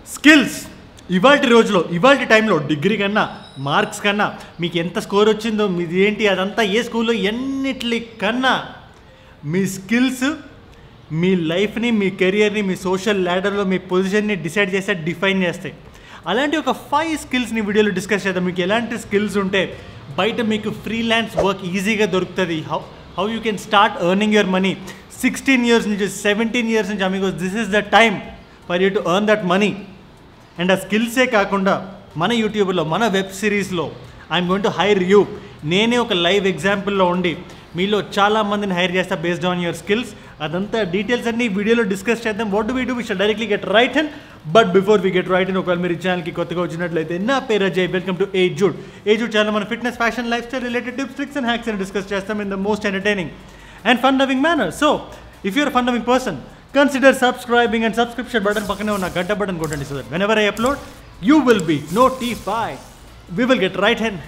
Skills ఇవాటి రోజులో ఇవాటి టైంలో డిగ్రీ కన్నా మార్క్స్ కన్నా మీకు ఎంత స్కోర్ వచ్చిందో మీది ఏంటి అదంతా ఏ స్కూల్లో ఎన్నిటి కన్నా మీ స్కిల్స్ మీ లైఫ్ని మీ కెరియర్ని మీ సోషల్ ల్యాడర్లో మీ పొజిషన్ని డిసైడ్ చేస్తే డిఫైన్ చేస్తాయి అలాంటి ఒక ఫైవ్ స్కిల్స్ని వీడియోలో డిస్కస్ చేద్దాం మీకు ఎలాంటి స్కిల్స్ ఉంటే బయట మీకు ఫ్రీలాన్స్ వర్క్ ఈజీగా దొరుకుతుంది how how you can start earning your money sixteen years నుంచి సెవెంటీన్ ఇయర్స్ నుంచి మీకు this is the time for you to earn that money and ఆ స్కిల్సే కాకుండా మన యూట్యూబ్లో మన వెబ్ సిరీస్లో I'm going to hire you నేనే ఒక లైవ్ ఎగ్జాంపుల్లో ఉండి మీలో చాలా మందిని హైర్ చేస్తా బేస్డ్ ఆన్ యువర్ స్కిల్స్ అదంతా డీటెయిల్స్ అన్ని వీడియోలో డిస్కస్ చేద్దాం what do we do we shall directly get right and but before we get right and ఒకవేళ మీరు ఈ ఛానల్కి కొత్తగా వచ్చినట్లయితే నా పేరు Ajay welcome to aged aged channel మన fitness fashion lifestyle related tips tricks and hacks అని డిస్కస్ చేస్తాం in the most entertaining and fun loving manner so if your fun loving person consider subscribing and subscription button పక్కనే ఉన్న గంట button కొట్టండి so that whenever I upload you will be notify we will get right hand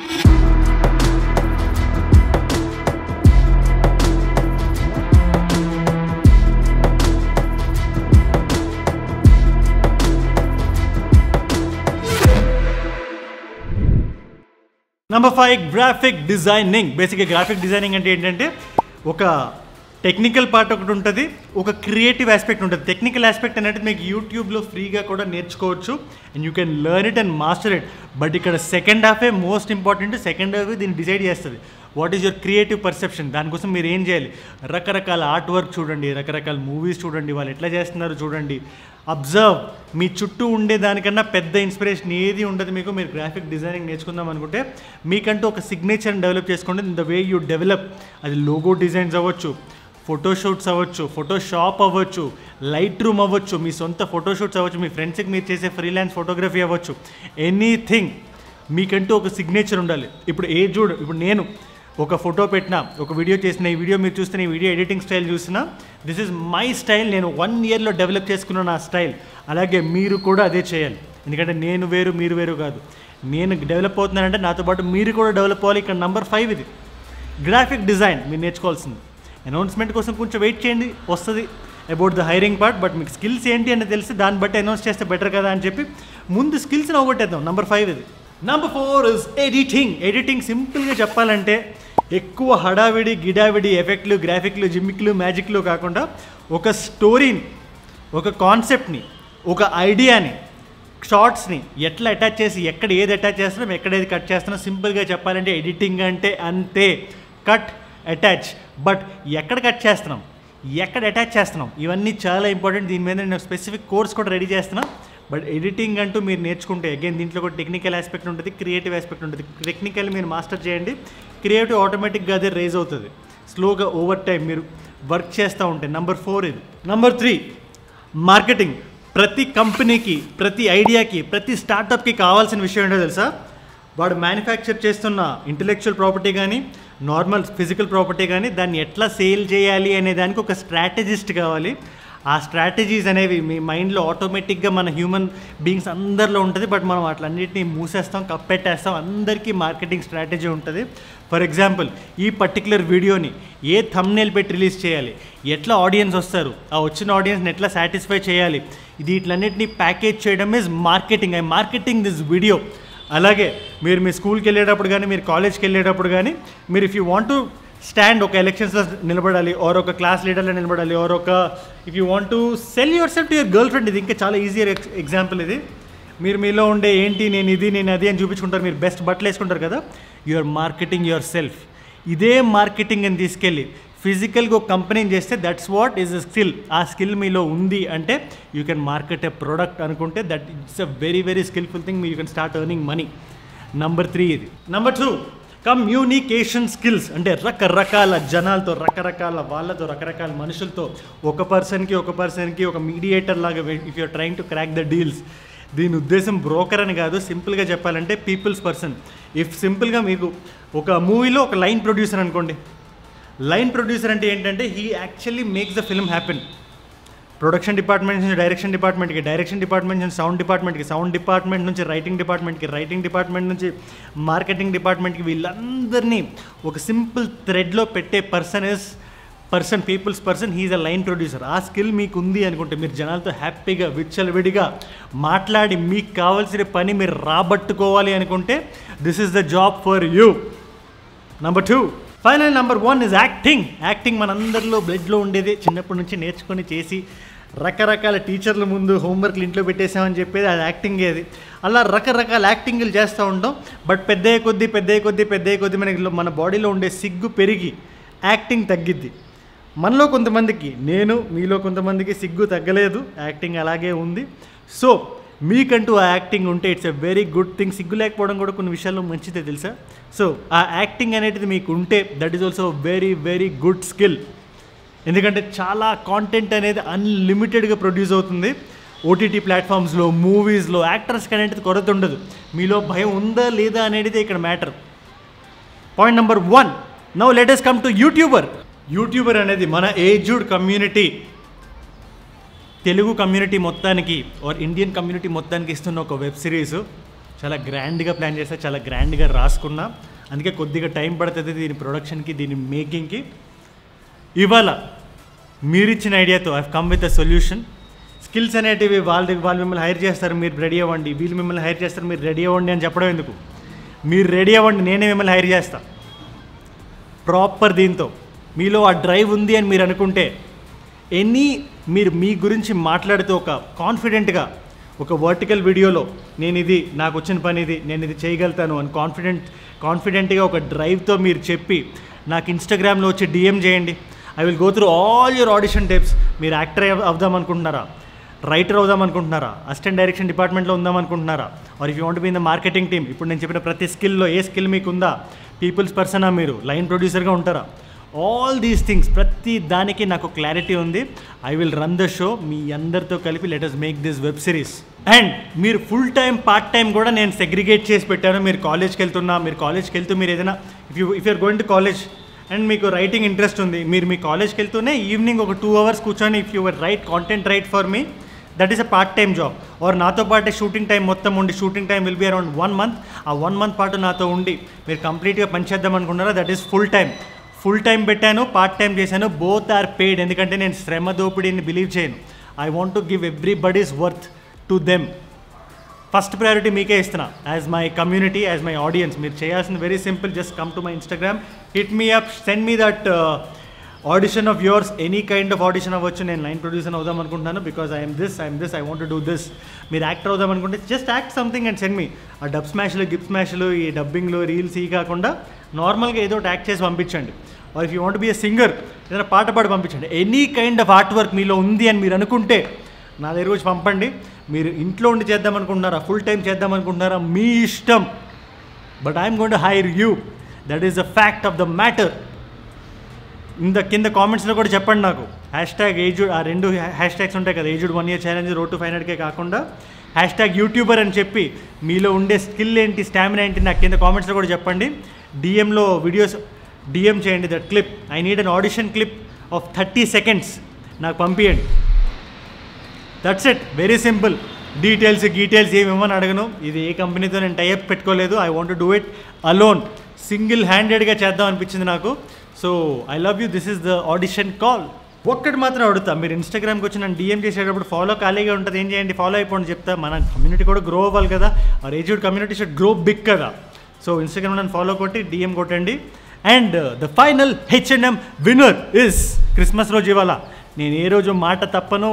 number five graphic designing బేసిక్గా graphic designing అంటే ఏంటంటే ఒక technical part ఒకటి ఉంటుంది ఒక క్రియేటివ్ ఆస్పెక్ట్ ఉంటుంది టెక్నికల్ ఆస్పెక్ట్ అనేది మీకు యూట్యూబ్లో ఫ్రీగా కూడా నేర్చుకోవచ్చు and you can learn it and master it but ఇక్కడ సెకండ్ హాఫే మోస్ట్ ఇంపార్టెంట్ సెకండ్ హాఫ్ దీన్ని డిసైడ్ చేస్తుంది what is your creative perception దానికోసం మీరు ఏం చేయాలి రకరకాల ఆర్ట్ వర్క్ చూడండి రకరకాల మూవీస్ చూడండి వాళ్ళు ఎట్లా చేస్తున్నారు చూడండి అబ్జర్వ్ మీ చుట్టూ ఉండే దానికన్నా పెద్ద ఇన్స్పిరేషన్ ఏది ఉండదు మీకు మీరు గ్రాఫిక్ డిజైనింగ్ నేర్చుకుందాం అనుకుంటే మీకంటూ ఒక సిగ్నేచర్ని డెవలప్ చేసుకోండి in the way you develop అది లోగో డిజైన్స్ అవ్వచ్చు ఫోటోషూట్స్ అవ్వచ్చు ఫోటోషాప్ అవ్వచ్చు లైట్ రూమ్ అవ్వచ్చు మీ సొంత ఫోటోషూట్స్ అవ్వచ్చు మీ ఫ్రెండ్స్కి మీరు చేసే ఫ్రీలాన్స్ ఫోటోగ్రఫీ అవ్వచ్చు ఎనీథింగ్ మీకంటూ ఒక సిగ్నేచర్ ఉండాలి ఇప్పుడు ఏ చూడు ఇప్పుడు నేను ఒక ఫోటో పెట్టినా ఒక వీడియో చేసిన ఈ వీడియో మీరు చూస్తున్న ఈ వీడియో ఎడిటింగ్ స్టైల్ చూసినా దిస్ ఇస్ మై స్టైల్ నేను వన్ ఇయర్లో డెవలప్ చేసుకున్న నా స్టైల్ అలాగే మీరు కూడా అదే చేయాలి ఎందుకంటే నేను వేరు మీరు వేరు కాదు నేను డెవలప్ అవుతున్నానంటే నాతో పాటు మీరు కూడా డెవలప్ అవ్వాలి ఇక్కడ నంబర్ ఫైవ్ ఇది గ్రాఫిక్ డిజైన్ మీరు నేర్చుకోవాల్సింది అనౌన్స్మెంట్ కోసం కొంచెం వెయిట్ చేయండి వస్తుంది about the hiring part but మీకు స్కిల్స్ ఏంటి అని తెలిసి దాన్ని బట్టి అనౌన్స్ చేస్తే బెటర్ కదా అని చెప్పి ముందు స్కిల్స్ని అవగొట్టేద్దాం నంబర్ ఫైవ్ ఇది number four is editing editing సింపుల్గా చెప్పాలంటే ఎక్కువ హడావిడి గిడావిడి ఎఫెక్ట్లు గ్రాఫిక్లు జిమ్మిక్లు మ్యాజిక్లు కాకుండా ఒక స్టోరీని ఒక కాన్సెప్ట్ని ఒక ఐడియాని షార్ట్స్ని ఎట్లా అటాచ్ చేసి ఎక్కడ ఏది అటాచ్ చేస్తున్నాం ఎక్కడ ఏది కట్ చేస్తున్నాం సింపుల్గా చెప్పాలంటే ఎడిటింగ్ అంటే అంతే కట్ అటాచ్ బట్ ఎక్కడ కట్ చేస్తున్నాం ఎక్కడ అటాచ్ చేస్తున్నాం ఇవన్నీ చాలా ఇంపార్టెంట్ దీని మీద నేను స్పెసిఫిక్ కోర్స్ కూడా రెడీ చేస్తున్నా బట్ ఎడిటింగ్ అంటూ మీరు నేర్చుకుంటే అగైన్ దీంట్లో కూడా టెక్నికల్ ఆస్పెక్ట్ ఉంటుంది క్రియేటివ్ ఆస్పెక్ట్ ఉంటుంది టెక్నికల్ మీరు మాస్టర్ చేయండి క్రియేటివ్ ఆటోమేటిక్గా అదే రేజ్ అవుతుంది స్లోగా ఓవర్ టైం మీరు వర్క్ చేస్తూ ఉంటే నంబర్ ఫోర్ ఇది నంబర్ త్రీ మార్కెటింగ్ ప్రతి కంపెనీకి ప్రతి ఐడియాకి ప్రతి స్టార్టప్కి కావాల్సిన విషయం ఏంటో తెలుసా వాడు మ్యానుఫ్యాక్చర్ చేస్తున్న ఇంటలెక్చువల్ ప్రాపర్టీ కానీ నార్మల్ ఫిజికల్ ప్రాపర్టీ కానీ దాన్ని ఎట్లా సేల్ చేయాలి అనే దానికి ఒక స్ట్రాటజిస్ట్ కావాలి ఆ స్ట్రాటజీస్ అనేవి మీ మైండ్లో ఆటోమేటిక్గా మన హ్యూమన్ బీయింగ్స్ అందరిలో ఉంటుంది బట్ మనం అట్లన్నిటిని మూసేస్తాం కప్పెట్టేస్తాం అందరికీ మార్కెటింగ్ స్ట్రాటజీ ఉంటుంది ఫర్ ఎగ్జాంపుల్ ఈ పర్టికులర్ వీడియోని ఏ థంబ్నైల్ పెట్టి రిలీజ్ చేయాలి ఎట్లా ఆడియన్స్ వస్తారు ఆ వచ్చిన ఆడియన్స్ని ఎట్లా సాటిస్ఫై చేయాలి ఇది ఇట్లన్నిటిని ప్యాకేజ్ చేయడం is marketing I marketing this video అలాగే మీరు మీ స్కూల్కి వెళ్ళేటప్పుడు కానీ మీరు కాలేజ్కి వెళ్ళేటప్పుడు కానీ మీరు if you want to stand ఒక ఎలక్షన్స్లో నిలబడాలి ఆర్ ఒక క్లాస్ లీడర్లో నిలబడాలి ఆర్ ఒక if you want to sell yourself to your girlfriend ఇది ఇంకా చాలా ఈజియర్ ఎగ్జాంపుల్ ఇది మీరు మీలో ఉండే ఏంటి నేను ఇది నేను అది అని చూపించుకుంటారు మీరు బెస్ట్ బట్టలు వేసుకుంటారు కదా యువర్ మార్కెటింగ్ యువర్ సెల్ఫ్ ఇదే మార్కెటింగ్ అని తీసుకెళ్ళి ఫిజికల్గా ఒక కంపెనీని చేస్తే that's what is a skill ఆ స్కిల్ మీలో ఉంది అంటే you can market a product అనుకుంటే that it's a very very skillful thing you can start earning money number three ఇది నంబర్ టూ కమ్యూనికేషన్ స్కిల్స్ అంటే రకరకాల జనాలతో రకరకాల వాళ్ళతో రకరకాల మనుషులతో ఒక పర్సన్కి ఒక పర్సన్కి ఒక మీడియేటర్ లాగా if you're trying to crack the deals దీని ఉద్దేశం బ్రోకర్ అని కాదు సింపుల్గా చెప్పాలంటే పీపుల్స్ పర్సన్ ఇఫ్ సింపుల్గా మీకు ఒక మూవీలో ఒక లైన్ ప్రొడ్యూసర్ అనుకోండి లైన్ ప్రొడ్యూసర్ అంటే ఏంటంటే he actually makes the film happen production department నుంచి డైరెక్షన్ డిపార్ట్మెంట్కి డైరెక్షన్ డిపార్ట్మెంట్ నుంచి సౌండ్ డిపార్ట్మెంట్కి సౌండ్ డిపార్ట్మెంట్ నుంచి రైటింగ్ డిపార్ట్మెంట్కి రైటింగ్ డిపార్ట్మెంట్ నుంచి మార్కెటింగ్ డిపార్ట్మెంట్కి వీళ్ళందరినీ ఒక సింపుల్ థ్రెడ్లో పెట్టే person is person people's person he's a line producer ఆ స్కిల్ మీకు ఉంది అనుకుంటే మీరు జనాలతో హ్యాపీగా విచ్చలవిడిగా మాట్లాడి మీకు కావాల్సిన పని మీరు రాబట్టుకోవాలి అనుకుంటే this is the job for you number two final number one is acting acting మనందరిలో బ్లడ్లో ఉండేది చిన్నప్పటి నుంచి నేర్చుకొని చేసి రకరకాల టీచర్ల ముందు హోంవర్క్లు ఇంట్లో పెట్టేసామని చెప్పేది అది యాక్టింగ్ అది అలా రకరకాల యాక్టింగ్లు చేస్తూ ఉంటాం బట్ పెద్ద కొద్దీ పెద్ద కొద్దీ పెద్ద కొద్దీ మనకి లో- మన బాడీలో ఉండే సిగ్గు పెరిగి యాక్టింగ్ తగ్గిద్ది మనలో కొంతమందికి నేను మీలో కొంతమందికి సిగ్గు తగ్గలేదు యాక్టింగ్ అలాగే ఉంది సో మీకంటూ ఆ యాక్టింగ్ ఉంటే it's a very good thing సిగ్గు లేకపోవడం కూడా కొన్ని విషయాల్లో మంచిదే తెలుసా సో ఆ యాక్టింగ్ అనేది మీకు ఉంటే that is also very very good skill ఎందుకంటే చాలా కాంటెంట్ అనేది అన్లిమిటెడ్గా ప్రొడ్యూస్ అవుతుంది ఓటీటీ ప్లాట్ఫామ్స్లో మూవీస్లో యాక్టర్స్కి అనేది కొరత ఉండదు మీలో భయం ఉందా లేదా అనేది ఇక్కడ matter point number one now let's come to YouTuber YouTuber అనేది మన ఏజ్డ్ కమ్యూనిటీ తెలుగు కమ్యూనిటీ మొత్తానికి ఆర్ ఇండియన్ కమ్యూనిటీ మొత్తానికి ఇస్తున్న ఒక వెబ్ సిరీస్ చాలా గ్రాండ్గా ప్లాన్ చేస్తే చాలా గ్రాండ్గా రాసుకున్నా అందుకే కొద్దిగా టైం పడుతుంది దీని ప్రొడక్షన్కి దీని మేకింగ్కి ఇవాళ మీరిచ్చిన ఐడియాతో I come with a solution skills అనేటివి వాళ్ళ వాళ్ళు మిమ్మల్ని హైర్ చేస్తారు మీరు రెడీ అవ్వండి వీళ్ళు మిమ్మల్ని హైర్ చేస్తారు మీరు రెడీ అవ్వండి అని చెప్పడం ఎందుకు మీరు రెడీ అవ్వండి నేనే మిమ్మల్ని హైర్ చేస్తా ప్రాపర్ దీంతో మీలో ఆ డ్రైవ్ ఉంది అని మీరు అనుకుంటే ఎనీ మీరు మీ గురించి మాట్లాడుతూ ఒక కాన్ఫిడెంట్గా ఒక వర్టికల్ వీడియోలో నేను ఇది నాకు వచ్చిన పని ఇది నేను ఇది చేయగలుగుతాను అని కాన్ఫిడెంట్ కాన్ఫిడెంట్గా ఒక డ్రైవ్తో మీరు చెప్పి నాకు ఇన్స్టాగ్రామ్లో వచ్చి డిఎం చేయండి I will go through all your audition tapes మీరు యాక్టర్ అవుదాం అనుకుంటున్నారా రైటర్ అవుదాం అనుకుంటున్నారా అసిస్టెంట్ డైరెక్షన్ డిపార్ట్మెంట్లో ఉందాం అనుకుంటున్నారా or if you want be in the marketing team ఇప్పుడు నేను చెప్పిన ప్రతి స్కిల్లో ఏ స్కిల్ మీకు ఉందా పీపుల్స్ పర్సనా మీరు లైన్ ప్రొడ్యూసర్గా ఉంటారా ఆల్ దీస్ థింగ్స్ ప్రతి దానికి నాకు క్లారిటీ ఉంది I will run the show మీ అందరితో కలిపి let us make this web series and మీరు ఫుల్ టైం పార్ట్ టైం కూడా నేను సెగ్రిగేట్ చేసి పెట్టాను మీరు కాలేజ్కి వెళ్తున్నా మీరు కాలేజ్కి వెళ్తూ మీరు ఏదైనా if you if you're going to college and మీకు రైటింగ్ ఇంట్రెస్ట్ ఉంది మీరు మీ కాలేజ్కి వెళ్తూనే ఈవినింగ్ ఒక టూ అవర్స్ కూర్చొని if your write content write for me that is a part time job or నాతో పాటే షూటింగ్ టైం మొత్తం ఉండి shooting time will be around one month ఆ వన్ మంత్ పాటు నాతో ఉండి మీరు కంప్లీట్గా పనిచేద్దాం అనుకున్నారా that is full time full time పెట్టాను పార్ట్ టైం చేశాను బోత్ ఆర్ పెయిడ్ ఎందుకంటే నేను శ్రమ దోపిడీని బిలీవ్ చేయను I want to give everybody's worth to them first priority మీకే ఇస్తున్నా as my community as my audience మీరు చేయాల్సింది very simple just come to my Instagram hit me up send me that audition of yours any kind of audition అవ్వచ్చు నేను line producer అవుదాం అనుకుంటున్నాను because I'm this I'm this I want do this మీరు actor అవుదాం అనుకుంటే just act something and send me ఆ dub స్మాష్లు gib స్మాష్లు ఈ డబ్బింగ్లు reels ఈ కాకుండా నార్మల్గా ఏదో ఒకటి యాక్ట్ చేసి పంపించండి or if you want be a singer ఏదైనా పాట పాడి పంపించండి any kind of art work మీలో ఉంది అని మీరు అనుకుంటే నా దగ్గర వచ్చి పంపండి మీరు ఇంట్లో ఉండి చేద్దాం అనుకుంటున్నారా ఫుల్ టైం చేద్దాం అనుకుంటున్నారా మీ ఇష్టం but I'm gonna hire you that is the fact of the matter ఇంత కింద కామెంట్స్లో కూడా చెప్పండి నాకు హ్యాష్ ట్యాగ్ ఏజుడ్ ఆ రెండు హ్యాష్ ట్యాగ్స్ ఉంటాయి కదా aged one year challenge road to five హండ్రెడ్కే కాకుండా హ్యాష్ ట్యాగ్ యూట్యూబర్ అని చెప్పి మీలో ఉండే స్కిల్ ఏంటి స్టామినా ఏంటి నాకు కింద కామెంట్స్లో కూడా చెప్పండి డిఎంలో వీడియోస్ డిఎం చేయండి that clip I need an audition clip of thirty seconds నాకు పంపించండి that's it very simple details details ఏమి ఇవ్వని అడగను ఇది ఏ కంపెనీతో నేను టైఅప్ పెట్టుకోలేదు I want do it alone single హ్యాండెడ్గా చేద్దాం అనిపించింది నాకు so I love you this is the audition call ఒక్కటి మాత్రం అడుగుతా మీరు ఇన్స్టాగ్రామ్కి వచ్చి నన్ను డిఎం చేసేటప్పుడు ఫాలో ఖాళీగా ఉంటుంది ఏం చేయండి ఫాలో అయిపోండి చెప్తా మన కమ్యూనిటీ కూడా గ్రో అవ్వాలి కదా ఆ aged community should grow big కదా సో ఇన్స్టాగ్రామ్ నన్ను ఫాలో కొట్టి డిఎం కొట్టండి and the final HNM winner is Christmas రోజు ఇవాళ నేను ఏ రోజు మాట తప్పను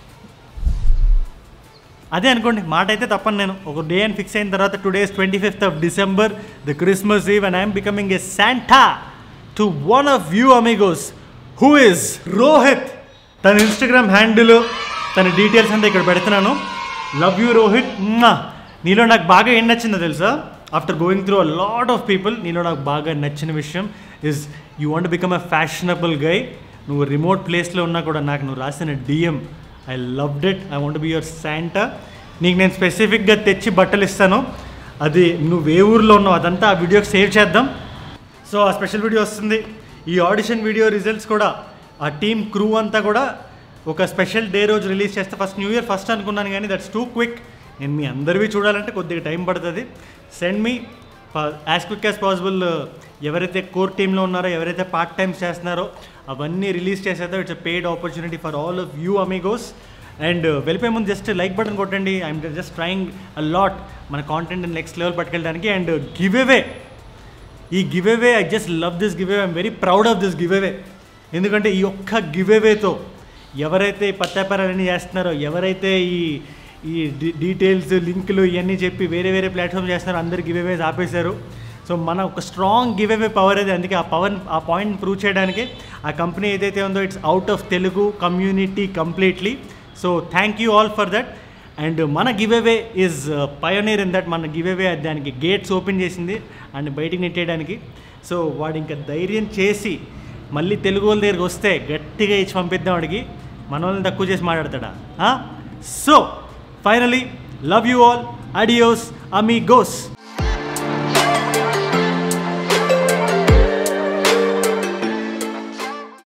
అదే అనుకోండి మాట అయితే తప్పను నేను ఒక డే అని ఫిక్స్ అయిన తర్వాత today's twenty fifth of December the Christmas eve and I'm becoming a Santa to one of you amigos who is Rohit తన ఇన్స్టాగ్రామ్ హ్యాండిల్ తన డీటెయిల్స్ అంతా ఇక్కడ పెడుతున్నాను లవ్ యూ రోహిత్ మ్మా. నీలో నాకు బాగా ఏం నచ్చిందో తెలుసా after going through a lot of people నీలో నాకు బాగా నచ్చిన విషయం is you want become a fashionable guy నువ్వు రిమోట్ ప్లేస్లో ఉన్నా కూడా నాకు నువ్వు రాసిన DM I loved it I want be your Santa నీకు నేను స్పెసిఫిక్గా తెచ్చి బట్టలు ఇస్తాను అది నువ్వు ఏ ఊర్లో ఉన్నావు అదంతా ఆ వీడియోకి సేవ్ చేద్దాం సో ఆ స్పెషల్ వీడియో వస్తుంది ఈ ఆడిషన్ వీడియో రిజల్ట్స్ కూడా ఆ టీమ్ క్రూ అంతా కూడా ఒక స్పెషల్ డే రోజు రిలీజ్ చేస్తే ఫస్ట్ న్యూ ఇయర్ ఫస్ట్ అనుకున్నాను కానీ దట్స్ టూ క్విక్ నేను మీ అందరివి చూడాలంటే కొద్దిగా టైం పడుతుంది send me as quick as possible ఎవరైతే కోర్ టీంలో ఉన్నారో ఎవరైతే పార్ట్ టైమ్స్ చేస్తున్నారో అవన్నీ రిలీజ్ చేసేదో it's paid opportunity for all of you amigos and వెళ్ళిపోయే ముందు జస్ట్ లైక్ బటన్ కొట్టండి I'm just trying a lot మన కాంటెంట్ నెక్స్ట్ లెవెల్ పట్టుకెళ్ళడానికి అండ్ గివ్ అవే ఈ give away I just love this give away I'm very proud of this give away ఎందుకంటే ఈ ఒక్క give అవేతో ఎవరైతే ఈ పత్తాపారాలన్నీ చేస్తున్నారో ఎవరైతే ఈ ఈ డీ- డీటెయిల్స్ లింకులు ఇవన్నీ చెప్పి వేరే వేరే ప్లాట్ఫామ్ చేస్తున్నారో అందరు గివ్ అవేస్ ఆపేశారు సో మన ఒక స్ట్రాంగ్ గివ్ అవే పవర్ అది అందుకే ఆ పవర్ ఆ పాయింట్ ప్రూవ్ చేయడానికి ఆ కంపెనీ ఏదైతే ఉందో it's out of Telugu community completely so thank you all for that and మన give away is pioneer in that మన గివ్ అవే దానికి గేట్స్ ఓపెన్ చేసింది అండ్ బయటికి నెట్టేయడానికి సో వాడు ఇంకా ధైర్యం చేసి మళ్ళీ తెలుగు వాళ్ళ దగ్గరికి వస్తే గట్టిగా ఇచ్చి పంపిద్దాం వాడికి మన వాళ్ళని తక్కువ చేసి మాట్లాడతాడా so finally love you all adios Amy goes